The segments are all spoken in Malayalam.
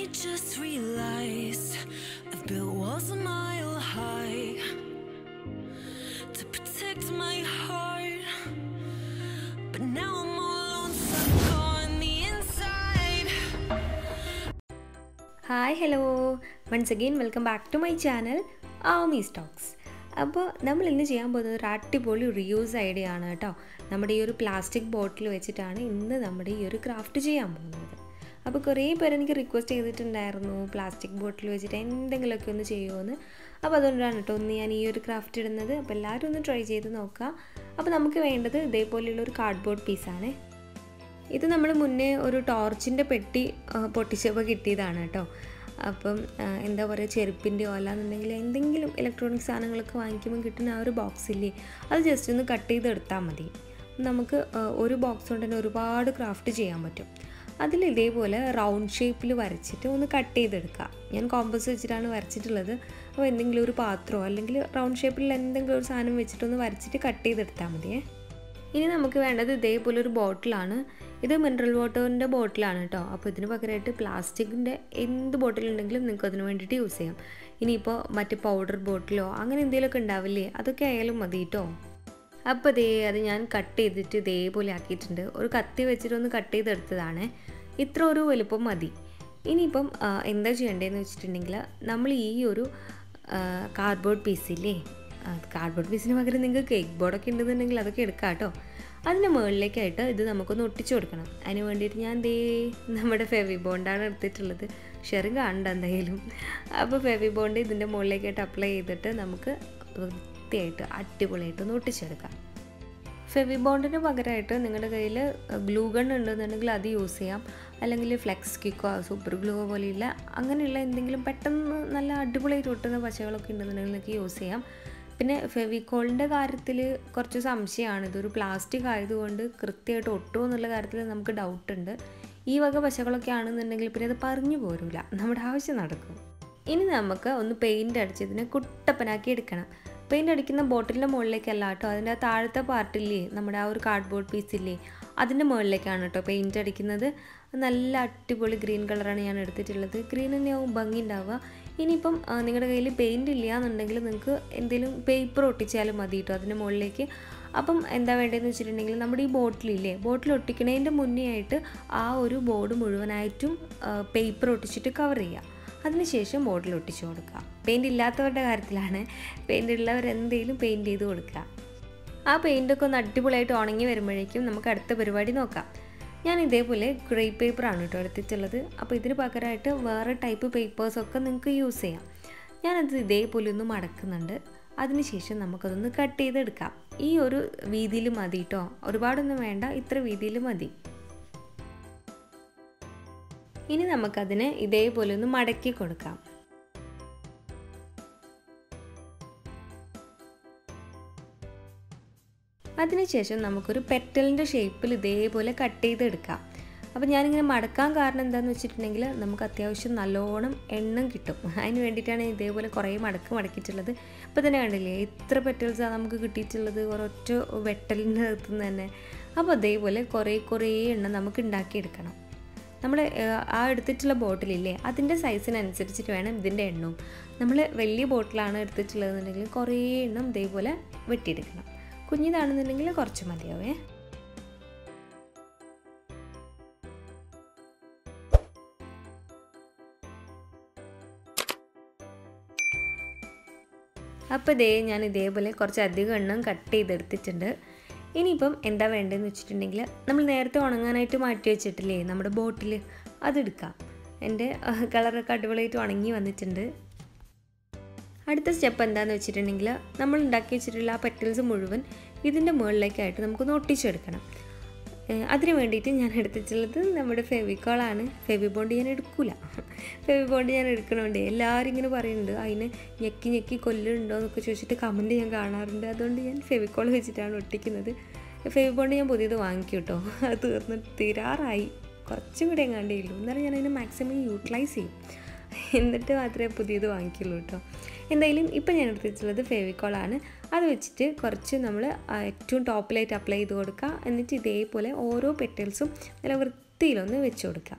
just realized I've built walls a mile high to protect my heart. But now I'm all alone, stuck on the inside. Hi hello once again welcome back to my channel Aami Stokes അപ്പോൾ നമ്മൾ ഇന്ന് ചെയ്യാൻ പോകുന്നത് ഒരു അടിപൊളി റിയൂസ് ഐഡിയ ആണ് കേട്ടോ നമ്മുടെ ഈ ഒരു പ്ലാസ്റ്റിക് ബോട്ടിൽ വെച്ചിട്ടാണ് ഇന്ന് നമ്മുടെ ഈ ഒരു ക്രാഫ്റ്റ് ചെയ്യാൻ പോകുന്നത് അപ്പോൾ കുറേ പേര് എനിക്ക് റിക്വസ്റ്റ് ചെയ്തിട്ടുണ്ടായിരുന്നു പ്ലാസ്റ്റിക് ബോട്ടിൽ വെച്ചിട്ട് എന്തെങ്കിലുമൊക്കെ ഒന്ന് ചെയ്യുമെന്ന് അപ്പോൾ അതുകൊണ്ടാണ് കേട്ടോ ഒന്ന് ഞാൻ ഈ ഒരു ക്രാഫ്റ്റ് ഇടുന്നത് അപ്പോൾ എല്ലാവരും ഒന്ന് ട്രൈ ചെയ്ത് നോക്കുക അപ്പോൾ നമുക്ക് വേണ്ടത് ഇതേപോലെയുള്ള ഒരു കാർഡ്ബോർഡ് പീസാണ് ഇത് നമ്മൾ മുന്നേ ഒരു ടോർച്ചിൻ്റെ പെട്ടി ആ, പൊട്ടിച്ചപ്പോൾ കിട്ടിയതാണ് കേട്ടോ അപ്പം ആ, എന്താ പറയുക ചെരുപ്പിൻ്റെയോ അല്ലാന്നുണ്ടെങ്കിൽ എന്തെങ്കിലും ഇലക്ട്രോണിക് സാധനങ്ങളൊക്കെ വാങ്ങിക്കുമ്പോൾ കിട്ടുന്ന ആ ഒരു ബോക്സ് ഇല്ലേ അത് ജസ്റ്റ് ഒന്ന് കട്ട് ചെയ്തെടുത്താൽ മതി നമുക്ക് ആ, ഒരു ബോക്സ് കൊണ്ട് തന്നെ ഒരുപാട് ക്രാഫ്റ്റ് ചെയ്യാൻ പറ്റും അതിൽ ഇതേപോലെ റൗണ്ട് ഷേപ്പിൽ വരച്ചിട്ട് ഒന്ന് കട്ട് ചെയ്തെടുക്കുക ഞാൻ കോമ്പസ് വെച്ചിട്ടാണ് വരച്ചിട്ടുള്ളത് അപ്പോൾ എന്തെങ്കിലും ഒരു പാത്രമോ അല്ലെങ്കിൽ റൗണ്ട് ഷേപ്പിൽ എന്തെങ്കിലും ഒരു സാധനം വെച്ചിട്ടൊന്ന് വരച്ചിട്ട് കട്ട് ചെയ്തെടുത്താൽ മതിയേ ഇനി നമുക്ക് വേണ്ടത് ഇതേപോലെ ഒരു ബോട്ടിലാണ് ഇത് മിനറൽ വാട്ടറിൻ്റെ ബോട്ടിലാണ് കേട്ടോ അപ്പോൾ ഇതിന് പകരമായിട്ട് പ്ലാസ്റ്റിക്കിൻ്റെ എന്ത് ബോട്ടിലുണ്ടെങ്കിലും നിങ്ങൾക്ക് അതിന് വേണ്ടിയിട്ട് യൂസ് ചെയ്യാം ഇനിയിപ്പോൾ മറ്റ് പൗഡർ ബോട്ടിലോ അങ്ങനെ എന്തെങ്കിലുമൊക്കെ ഉണ്ടാവില്ലേ അതൊക്കെ ആയാലും മതി കേട്ടോ അപ്പോൾ ദേ അത് ഞാൻ കട്ട് ചെയ്തിട്ട് ഇതേപോലെ ആക്കിയിട്ടുണ്ട് ഒരു കത്തി വെച്ചിട്ട് ഒന്ന് കട്ട് ചെയ്തെടുത്തതാണ് ഇത്ര ഒരു വലുപ്പം മതി ഇനിയിപ്പം ആ, എന്താ ചെയ്യേണ്ടതെന്ന് വെച്ചിട്ടുണ്ടെങ്കിൽ നമ്മൾ ഈ ഒരു കാർഡ്ബോർഡ് പീസില്ലേ കാർഡ്ബോർഡ് പീസിന് പകരം നിങ്ങൾക്ക് കേക്ക് ബോർഡൊക്കെ ഉണ്ടെന്നുണ്ടെങ്കിൽ അതൊക്കെ എടുക്കാം കേട്ടോ അതിൻ്റെ മുകളിലേക്കായിട്ട് ഇത് നമുക്കൊന്ന് ഒട്ടിച്ചു കൊടുക്കണം അതിന് വേണ്ടിയിട്ട് ഞാൻ ദേ നമ്മുടെ ഫെവി ബോണ്ടാണ് എടുത്തിട്ടുള്ളത് ഷെറി കാണണ്ട എന്തായാലും അപ്പോൾ ഫെവി ബോണ്ട് ഇതിൻ്റെ മുകളിലേക്കായിട്ട് അപ്ലൈ ചെയ്തിട്ട് നമുക്ക് വൃത്തിയായിട്ട് അടിപൊളിയായിട്ട് ഒന്ന് ഒട്ടിച്ചെടുക്കാം ഫെവി ബോണ്ടിന് പകരമായിട്ട് നിങ്ങളുടെ കയ്യിൽ ഗ്ലൂ ഗൺ ഉണ്ടെന്നുണ്ടെങ്കിൽ അത് യൂസ് ചെയ്യാം അല്ലെങ്കിൽ ഫ്ലെക്സ് കിക്കോ സൂപ്പർ ഗ്ലൂ പോലെയുള്ള അങ്ങനെയുള്ള എന്തെങ്കിലും പെട്ടെന്ന് നല്ല അടിപൊളിയായിട്ട് ഒട്ടുന്ന പശകളൊക്കെ ഉണ്ടെന്നുണ്ടെങ്കിൽ നിങ്ങൾക്ക് യൂസ് ചെയ്യാം പിന്നെ ഫെവിക്കോളിൻ്റെ കാര്യത്തിൽ കുറച്ച് സംശയമാണ് ഇതൊരു പ്ലാസ്റ്റിക് ആയതുകൊണ്ട് കൃത്യമായിട്ട് ഒട്ടുമോ എന്നുള്ള കാര്യത്തിൽ നമുക്ക് ഡൗട്ട് ഉണ്ട് ഈ വക പശകളൊക്കെ ആണെന്നുണ്ടെങ്കിൽ പിന്നെ അത് പറഞ്ഞു പോരില്ല നമ്മുടെ ആവശ്യം നടക്കും ഇനി നമുക്ക് ഒന്ന് പെയിൻ്റ് അടിച്ച് ഇതിനെ കുട്ടപ്പനാക്കി എടുക്കണം പെയിൻ്റ് അടിക്കുന്ന ബോട്ടിലിൻ്റെ മുകളിലേക്കല്ല കേട്ടോ അതിൻ്റെ ആ താഴത്തെ പാർട്ടില്ലേ നമ്മുടെ ആ ഒരു കാർഡ്ബോർഡ് പീസില്ലേ അതിൻ്റെ മുകളിലേക്കാണ് കേട്ടോ പെയിൻ്റ് അടിക്കുന്നത് നല്ല അടിപൊളി ഗ്രീൻ കളറാണ് ഞാൻ എടുത്തിട്ടുള്ളത് ഗ്രീൻ തന്നെയാവും ഭംഗി ഉണ്ടാവുക ഇനിയിപ്പം ആ, നിങ്ങളുടെ കയ്യിൽ പെയിൻറ് ഇല്ല എന്നുണ്ടെങ്കിൽ നിങ്ങൾക്ക് എന്തെങ്കിലും പേപ്പർ ഒട്ടിച്ചാലും മതി കേട്ടോ അതിൻ്റെ മുകളിലേക്ക് അപ്പം എന്താ വേണ്ടതെന്ന് വെച്ചിട്ടുണ്ടെങ്കിൽ നമ്മുടെ ഈ ബോട്ടിലില്ലേ ബോട്ടിൽ ഒട്ടിക്കണതിൻ്റെ മുന്നേ ആയിട്ട് ആ ഒരു ബോർഡ് മുഴുവനായിട്ടും പേപ്പർ ഒട്ടിച്ചിട്ട് കവർ ചെയ്യുക അതിനുശേഷം ബോർഡിൽ ഒട്ടിച്ചു കൊടുക്കുക പെയിൻറ് ഇല്ലാത്തവരുടെ കാര്യത്തിലാണ് പെയിൻറ് ഉള്ളവർ എന്തെങ്കിലും പെയിൻറ് ചെയ്ത് കൊടുക്കുക ആ പെയിൻ്റൊക്കെ ഒന്ന് അടിപൊളിയായിട്ട് ഉണങ്ങി വരുമ്പോഴേക്കും നമുക്ക് അടുത്ത പരിപാടി നോക്കാം ഞാൻ ഇതേപോലെ ഗ്രേ പേപ്പറാണ് കേട്ടോ എടുത്തിട്ടുള്ളത് അപ്പോൾ ഇതിന് പകരമായിട്ട് വേറെ ടൈപ്പ് പേപ്പേഴ്സൊക്കെ നിങ്ങൾക്ക് യൂസ് ചെയ്യാം ഞാനത് ഇതേപോലെ ഒന്ന് മടക്കുന്നുണ്ട് അതിനുശേഷം നമുക്കതൊന്ന് കട്ട് ചെയ്തെടുക്കാം ഈ ഒരു വീതിയിൽ മതി കേട്ടോ ഒരുപാടൊന്നും വേണ്ട ഇത്ര വീതിയിൽ മതി ഇനി നമുക്കതിന് ഇതേപോലെ ഒന്ന് മടക്കി കൊടുക്കാം അതിനുശേഷം നമുക്കൊരു പെറ്റലിൻ്റെ ഷേപ്പിൽ ഇതേപോലെ കട്ട് ചെയ്തെടുക്കാം അപ്പോൾ ഞാനിങ്ങനെ മടക്കാൻ കാരണം എന്താണെന്ന് വെച്ചിട്ടുണ്ടെങ്കിൽ നമുക്ക് അത്യാവശ്യം നല്ലോണം എണ്ണം കിട്ടും അതിന് വേണ്ടിയിട്ടാണ് ഇതേപോലെ കുറേ മടക്ക് മടക്കിയിട്ടുള്ളത് ഇപ്പോൾ തന്നെ കണ്ടില്ലേ എത്ര പെറ്റൽസാണ് നമുക്ക് കിട്ടിയിട്ടുള്ളത് ഒരൊറ്റ വെട്ടലിൻ്റെ അകത്തു നിന്ന് തന്നെ അപ്പോൾ അതേപോലെ കുറേ കുറേ എണ്ണം നമുക്ക് ഉണ്ടാക്കിയെടുക്കണം നമ്മൾ ആ എടുത്തിട്ടുള്ള ബോട്ടിലില്ലേ അതിൻ്റെ സൈസിനനുസരിച്ചിട്ട് വേണം ഇതിൻ്റെ എണ്ണവും നമ്മൾ വലിയ ബോട്ടിലാണ് എടുത്തിട്ടുള്ളതെന്നുണ്ടെങ്കിൽ കുറേ എണ്ണം ഇതേപോലെ വെട്ടിയെടുക്കണം കുഞ്ഞിതാണെന്നുണ്ടെങ്കിൽ കുറച്ച് മതിയാവേ അപ്പോൾ ഇതേ ഞാൻ ഇതേപോലെ കുറച്ച് അധികം എണ്ണം കട്ട് ചെയ്തെടുത്തിട്ടുണ്ട് ഇനിയിപ്പം എന്താ വേണ്ടതെന്ന് വെച്ചിട്ടുണ്ടെങ്കിൽ നമ്മൾ നേരത്തെ ഉണങ്ങാനായിട്ട് മാറ്റി വെച്ചിട്ടില്ലേ നമ്മുടെ ബോട്ടിൽ അതെടുക്കാം എൻ്റെ കളറൊക്കെ അടിപൊളിയായിട്ട് ഉണങ്ങി വന്നിട്ടുണ്ട് അടുത്ത സ്റ്റെപ്പ് എന്താണെന്ന് വെച്ചിട്ടുണ്ടെങ്കിൽ നമ്മൾ ഉണ്ടാക്കി വെച്ചിട്ടുള്ള ആ പെറ്റൽസ് മുഴുവൻ ഇതിൻ്റെ മുകളിലേക്കായിട്ട് നമുക്കൊന്ന് ഒട്ടിച്ചെടുക്കണം ഏഹ് അതിന് വേണ്ടിയിട്ട് ഞാൻ എടുത്തിട്ടുള്ളത് നമ്മുടെ ഫെവിക്കോളാണ് ഫെവി ബോണ്ട് ഞാൻ എടുക്കില്ല ഫെവി ബോണ്ട് ഞാൻ എടുക്കണോണ്ട് എല്ലാവരും ഇങ്ങനെ പറയുന്നുണ്ട് അതിന് ഞെക്കി ഞെക്കി കൊല്ലുന്നുണ്ടോ എന്നൊക്കെ ചോദിച്ചിട്ട് കമൻറ്റ് ഞാൻ കാണാറുണ്ട് അതുകൊണ്ട് ഞാൻ ഫെവിക്കോൾ വെച്ചിട്ടാണ് ഒട്ടിക്കുന്നത് ഫെവി ബോണ്ട് ഞാൻ പുതിയത് വാങ്ങിക്കും കേട്ടോ അത് തീർന്ന് തീരാറായി കുറച്ചും കൂടെ എങ്ങാണ്ടേ ഉള്ളൂ എന്നാലും ഞാൻ അതിനെ മാക്സിമം യൂട്ടിലൈസ് ചെയ്യും എന്നിട്ട് മാത്രമേ പുതിയത് വാങ്ങിക്കുള്ളൂ കേട്ടോ എന്തായാലും ഇപ്പം ഞാൻ എടുത്തിട്ടുള്ളത് ഫെവിക്കോളാണ് അത് വെച്ചിട്ട് കുറച്ച് നമ്മൾ ഏറ്റവും ടോപ്പിലായിട്ട് അപ്ലൈ ചെയ്ത് കൊടുക്കുക എന്നിട്ട് ഇതേപോലെ ഓരോ പെറ്റൽസും നല്ല വൃത്തിയിലൊന്ന് വെച്ച് കൊടുക്കുക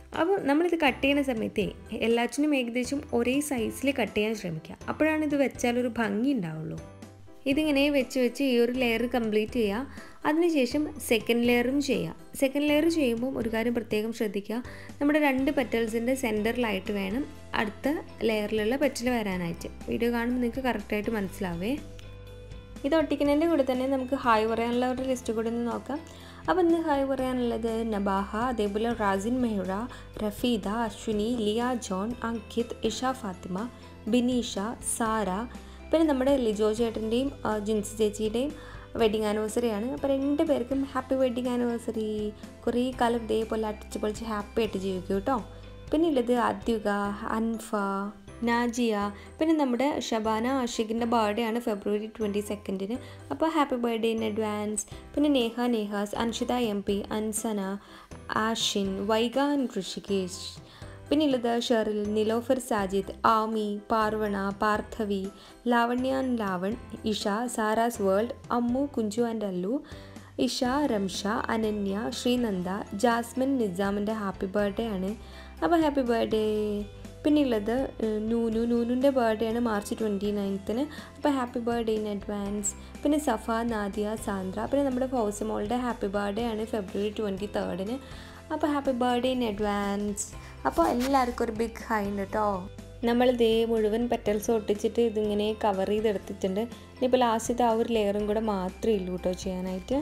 അപ്പോൾ നമ്മളിത് കട്ട് ചെയ്യുന്ന സമയത്തേ എല്ലാറ്റിനും ഏകദേശം ഒരേ സൈസിൽ കട്ട് ചെയ്യാൻ ശ്രമിക്കുക അപ്പോഴാണ് ഇത് വെച്ചാൽ ഒരു ഭംഗി ഉണ്ടാവുള്ളൂ ഇതിങ്ങനെ വെച്ച് വെച്ച് ഈ ഒരു ലെയർ കംപ്ലീറ്റ് ചെയ്യുക അതിനുശേഷം സെക്കൻഡ് ലെയറും ചെയ്യുക സെക്കൻഡ് ലെയർ ചെയ്യുമ്പോൾ ഒരു കാര്യം പ്രത്യേകം ശ്രദ്ധിക്കുക നമ്മുടെ രണ്ട് പെറ്റൽസിൻ്റെ സെൻറ്ററിലായിട്ട് വേണം അടുത്ത ലെയറിലുള്ള പെറ്റൽ വരാനായിട്ട് വീഡിയോ കാണുമ്പോൾ നിങ്ങൾക്ക് കറക്റ്റായിട്ട് മനസ്സിലാവേ ഇത് ഒട്ടിക്കുന്നതിൻ്റെ കൂടെ തന്നെ നമുക്ക് ഹായ് പറയാനുള്ള ഒരു ലിസ്റ്റ് കൂടെ ഒന്ന് നോക്കാം അപ്പോൾ ഇന്ന് ഹായ് പറയാനുള്ളത് നബാഹ അതേപോലെ റാസിൻ മെഹ്റ റഫീദ അശ്വിനി ലിയ ജോൺ അങ്കിത് ഇഷ ഫാത്തിമ ബിനീഷ സാര പിന്നെ നമ്മുടെ ലിജോ ചേട്ടൻ്റെയും ജിൻസി ചേച്ചിയുടെയും വെഡിങ് ആനിവേഴ്സറിയാണ് അപ്പോൾ രണ്ട് പേർക്കും ഹാപ്പി വെഡിങ് ആനിവേഴ്സറി കുറേ കാലം ഇതേപോലെ അടിച്ച് പൊളിച്ച് ഹാപ്പി ആയിട്ട് ജീവിക്കും കേട്ടോ പിന്നെ ഉള്ളത് അദ്യുക അൻഫ നാജിയ പിന്നെ നമ്മുടെ ഷബാന ആഷിഖിൻ്റെ ബർത്ത്ഡേ ആണ് ഫെബ്രുവരി ട്വൻറ്റി സെക്കൻഡിന് അപ്പോൾ ഹാപ്പി ബർത്ത്ഡേ ഇൻ അഡ്വാൻസ് പിന്നെ നേഹ നേഹാസ് അൻഷിത എം പി അൻസന ആഷിൻ വൈഗ ഋഷികേഷ് പിന്നെ ഉള്ളത് Sheril Nilofar Sajid Aami Parvana Parthavi Lavanya and Lavan Isha Sara's world Ammu Kunju and Allu Isha Ramsha Ananya Sreenanda Jasmin നിസാമിൻ്റെ ഹാപ്പി ബർത്ത്ഡേ ആണ് അപ്പോൾ ഹാപ്പി ബർത്ത്ഡേ പിന്നെ ഉള്ളത് നൂനു നൂനുൻ്റെ ബർത്ത്ഡേ ആണ് മാർച്ച് ട്വൻറ്റി നയൻത്തിന് അപ്പോൾ ഹാപ്പി ബർത്ത്ഡേ ഇൻ അഡ്വാൻസ് പിന്നെ സഫ നാദിയ സാന്ദ്ര പിന്നെ നമ്മുടെ ഫൗസമോളുടെ ഹാപ്പി ബർത്ത്ഡേ ആണ് ഫെബ്രുവരി ട്വൻറ്റി തേർഡിന് അപ്പോൾ ഹാപ്പി ബർത്ത്ഡേ ഇൻ അഡ്വാൻസ് അപ്പോൾ എല്ലാവർക്കും ഒരു ബിഗ് ഹൈ ഉണ്ട് കേട്ടോ നമ്മൾ ഇതേ മുഴുവൻ പെറ്റൽസ് ഒട്ടിച്ചിട്ട് ഇതിങ്ങനെ കവർ ചെയ്തെടുത്തിട്ടുണ്ട് ഇനിയിപ്പോൾ ലാസ്റ്റത്തെ ആ ഒരു ലെയറും കൂടെ മാത്രമേ ഉള്ളൂ കേട്ടോ ചെയ്യാനായിട്ട്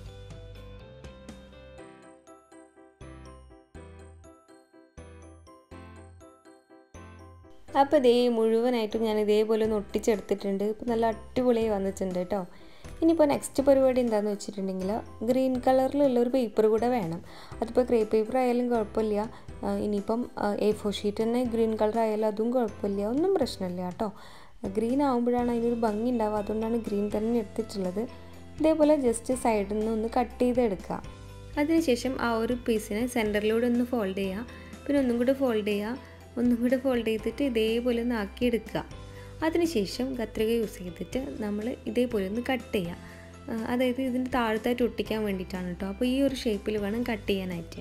അപ്പോൾ ഇതേ മുഴുവനായിട്ടും ഞാൻ ഇതേപോലെ ഒന്ന് ഒട്ടിച്ചെടുത്തിട്ടുണ്ട് ഇപ്പോൾ നല്ല അടിപൊളിയായി വന്നിട്ടുണ്ട് കേട്ടോ ഇനിയിപ്പോൾ നെക്സ്റ്റ് പരിപാടി എന്താണെന്ന് വെച്ചിട്ടുണ്ടെങ്കിൽ ഗ്രീൻ കളറിലുള്ള ഒരു പേപ്പർ കൂടെ വേണം അതിപ്പോൾ ക്രേ പേപ്പർ ആയാലും കുഴപ്പമില്ല ഇനിയിപ്പം എ ഫോർ ഷീറ്റ് തന്നെ ഗ്രീൻ കളർ ആയാലും അതും കുഴപ്പമില്ല ഒന്നും പ്രശ്നമില്ല കേട്ടോ ഗ്രീൻ ആകുമ്പോഴാണ് അതിനൊരു ഭംഗി ഉണ്ടാവുക അതുകൊണ്ടാണ് ഗ്രീൻ തന്നെ എടുത്തിട്ടുള്ളത് ഇതേപോലെ ജസ്റ്റ് സൈഡിൽ നിന്ന് ഒന്ന് കട്ട് ചെയ്തെടുക്കുക അതിനുശേഷം ആ ഒരു പീസിനെ സെൻറ്ററിലൂടെ ഒന്ന് ഫോൾഡ് ചെയ്യുക പിന്നെ ഒന്നും കൂടെ ഫോൾഡ് ചെയ്യുക ഒന്നും കൂടെ ഫോൾഡ് ചെയ്തിട്ട് ഇതേപോലെ ഒന്ന് ആക്കിയെടുക്കുക അതിനുശേഷം കത്രിക യൂസ് ചെയ്തിട്ട് നമ്മൾ ഇതേപോലെ ഒന്ന് കട്ട് ചെയ്യുക അതായത് ഇതിൻ്റെ താഴത്തായിട്ട് ഒട്ടിക്കാൻ വേണ്ടിയിട്ടാണ് കേട്ടോ അപ്പോൾ ഈ ഒരു ഷേപ്പിൽ വേണം കട്ട് ചെയ്യാനായിട്ട്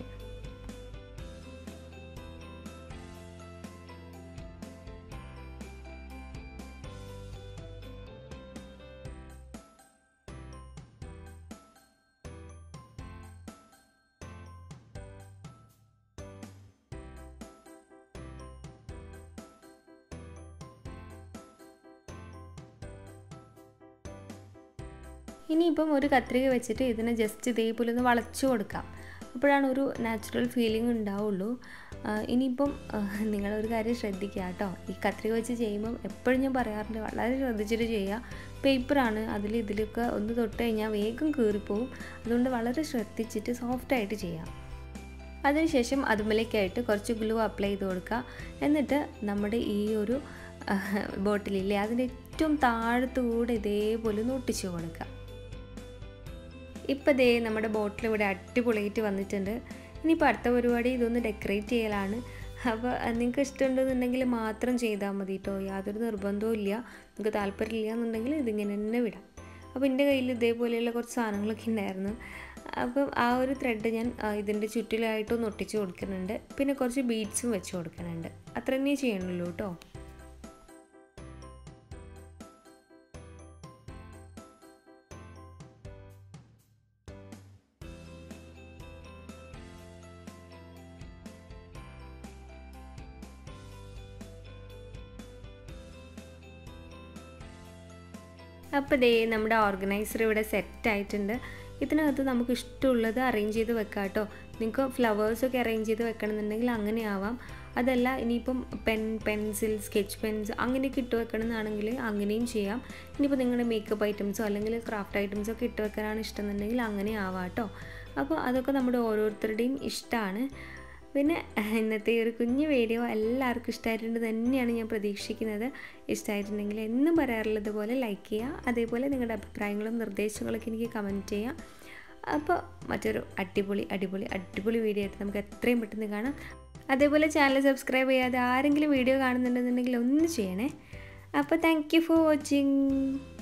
ഇനിയിപ്പം ഒരു കത്രിക വെച്ചിട്ട് ഇതിനെ ജസ്റ്റ് ഇതേപോലെ ഒന്ന് വളച്ചു കൊടുക്കാം അപ്പോഴാണ് ഒരു നാച്ചുറൽ ഫീലിംഗ് ഉണ്ടാവുള്ളൂ ഇനിയിപ്പം നിങ്ങളൊരു കാര്യം ശ്രദ്ധിക്കുക കേട്ടോ ഈ കത്രിക വെച്ച് ചെയ്യുമ്പം എപ്പോഴും ഞാൻ പറയാറുണ്ട് വളരെ ശ്രദ്ധിച്ചിട്ട് ചെയ്യുക പേപ്പറാണ് അതിൽ ഇതിലൊക്കെ ഒന്ന് തൊട്ട് കഴിഞ്ഞാൽ വേഗം കീറിപ്പോവും അതുകൊണ്ട് വളരെ ശ്രദ്ധിച്ചിട്ട് സോഫ്റ്റായിട്ട് ചെയ്യാം അതിനുശേഷം അതുമലേക്കായിട്ട് കുറച്ച് ഗ്ലൂ അപ്ലൈ ചെയ്ത് കൊടുക്കുക എന്നിട്ട് നമ്മുടെ ഈ ഒരു ബോട്ടിലില്ലേ അതിൻ്റെ ഏറ്റവും താഴത്തുകൂടെ ഇതേപോലെ ഒന്ന് ഒട്ടിച്ചു കൊടുക്കുക ഇപ്പോൾ ദേ നമ്മുടെ ബോട്ടിൽ ഇവിടെ അടിപൊളിയായിട്ട് വന്നിട്ടുണ്ട് ഇനിയിപ്പോൾ അടുത്ത പരിപാടി ഇതൊന്ന് ഡെക്കറേറ്റ് ചെയ്യലാണ് അപ്പോൾ നിങ്ങൾക്ക് ഇഷ്ടമുണ്ടെന്നുണ്ടെങ്കിൽ മാത്രം ചെയ്താൽ മതി കേട്ടോ യാതൊരു നിർബന്ധവും ഇല്ല നിങ്ങൾക്ക് താല്പര്യമില്ല എന്നുണ്ടെങ്കിൽ ഇതിങ്ങനെ തന്നെ വിടാം അപ്പോൾ എൻ്റെ കയ്യിൽ ഇതേപോലെയുള്ള കുറച്ച് സാധനങ്ങളൊക്കെ ഉണ്ടായിരുന്നു അപ്പം ആ ഒരു ത്രെഡ് ഞാൻ ഇതിൻ്റെ ചുറ്റിലായിട്ടൊന്ന് ഒട്ടിച്ച് കൊടുക്കുന്നുണ്ട് പിന്നെ കുറച്ച് ബീഡ്സും വെച്ച് കൊടുക്കുന്നുണ്ട് അത്ര തന്നെ ചെയ്യണുള്ളൂ കേട്ടോ അപ്പോൾ ദേ നമ്മുടെ ഓർഗനൈസർ ഇവിടെ സെറ്റ് ആയിട്ടുണ്ട് ഇതിനകത്ത് നമുക്ക് ഇഷ്ടമുള്ളത് അറേഞ്ച് ചെയ്ത് വെക്കാം കേട്ടോ നിങ്ങൾക്ക് ഫ്ലവേഴ്സൊക്കെ അറേഞ്ച് ചെയ്ത് വെക്കണമെന്നുണ്ടെങ്കിൽ അങ്ങനെ ആവാം അതല്ല ഇനിയിപ്പം പെൻ പെൻസിൽ സ്കെച്ച് പെൻസ് അങ്ങനെയൊക്കെ ഇട്ട് വെക്കണമെന്നാണെങ്കിൽ അങ്ങനെയും ചെയ്യാം ഇനിയിപ്പോൾ നിങ്ങളുടെ മേക്കപ്പ് ഐറ്റംസോ അല്ലെങ്കിൽ ക്രാഫ്റ്റ് ഐറ്റംസോ ഒക്കെ ഇട്ട് വെക്കാനാണ് ഇഷ്ടം എന്നുണ്ടെങ്കിൽ അങ്ങനെ ആവാം കേട്ടോ അപ്പോൾ അതൊക്കെ നമ്മുടെ ഓരോരുത്തരുടെയും ഇഷ്ടമാണ് പിന്നെ ഇന്നത്തെ ഒരു കുഞ്ഞു വീഡിയോ എല്ലാവർക്കും ഇഷ്ടമായിട്ടുണ്ട് തന്നെയാണ് ഞാൻ പ്രതീക്ഷിക്കുന്നത് ഇഷ്ടമായിട്ടുണ്ടെങ്കിൽ എന്നും പറയാറുള്ളത് പോലെ ലൈക്ക് ചെയ്യുക അതേപോലെ നിങ്ങളുടെ അഭിപ്രായങ്ങളും നിർദ്ദേശങ്ങളൊക്കെ എനിക്ക് കമൻറ്റ് ചെയ്യാം അപ്പോൾ മറ്റൊരു അടിപൊളി അടിപൊളി അടിപൊളി വീഡിയോ ആയിട്ട് നമുക്ക് എത്രയും പെട്ടെന്ന് കാണാം അതേപോലെ ചാനൽ സബ്സ്ക്രൈബ് ചെയ്യാതെ ആരെങ്കിലും വീഡിയോ കാണുന്നുണ്ടെന്നുണ്ടെങ്കിൽ ഒന്ന് ചെയ്യണേ അപ്പോൾ താങ്ക് യു ഫോർ വാച്ചിങ്